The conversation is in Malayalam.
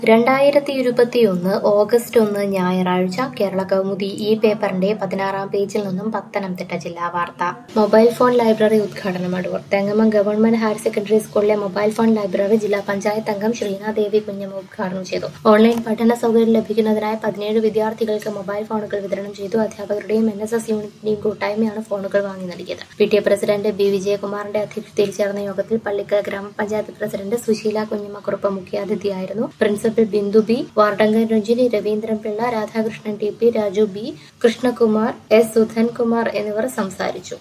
രണ്ടായിരത്തി ഇരുപത്തിയൊന്ന് ഓഗസ്റ്റ് ഒന്ന് ഞായറാഴ്ച കേരള കൗമുദി ഈ പേപ്പറിന്റെ പതിനാറാം പേജിൽ നിന്നും പത്തനംതിട്ട ജില്ലാ വാർത്ത മൊബൈൽ ഫോൺ ലൈബ്രറി ഉദ്ഘാടനം Adoor Thengamam government higher secondary സ്കൂളിലെ മൊബൈൽ ഫോൺ ലൈബ്രറി ജില്ലാ പഞ്ചായത്ത് അംഗം ശ്രീനാദേവി കുഞ്ഞമ്മ ഉദ്ഘാടനം ചെയ്തു ഓൺലൈൻ പഠന സൗകര്യം ലഭിക്കുന്നതിനായി പതിനേഴ് വിദ്യാർത്ഥികൾക്ക് മൊബൈൽ ഫോണുകൾ വിതരണം ചെയ്തു അധ്യാപകരുടെയും എൻ എസ് എസ് യൂണിറ്റിന്റെയും കൂട്ടായ്മയാണ് ഫോണുകൾ വാങ്ങി നൽകിയത് P T A president B വിജയകുമാറിന്റെ അധ്യക്ഷതയിൽ ചേർന്ന യോഗത്തിൽ പള്ളിക്കൽ ഗ്രാമപഞ്ചായത്ത് പ്രസിഡന്റ് സുശീല കുഞ്ഞമ്മക്കുറുപ്പ് മുഖ്യാതിഥിയായിരുന്നു പ്രിൻസിപ്പൽ ബിന്ദു ബി വാർഡംഗൻ Ranjini Raveendran Pillai Radhakrishnan T P Raju B Krishnakumar S Sudhankumar എന്നിവർ സംസാരിച്ചു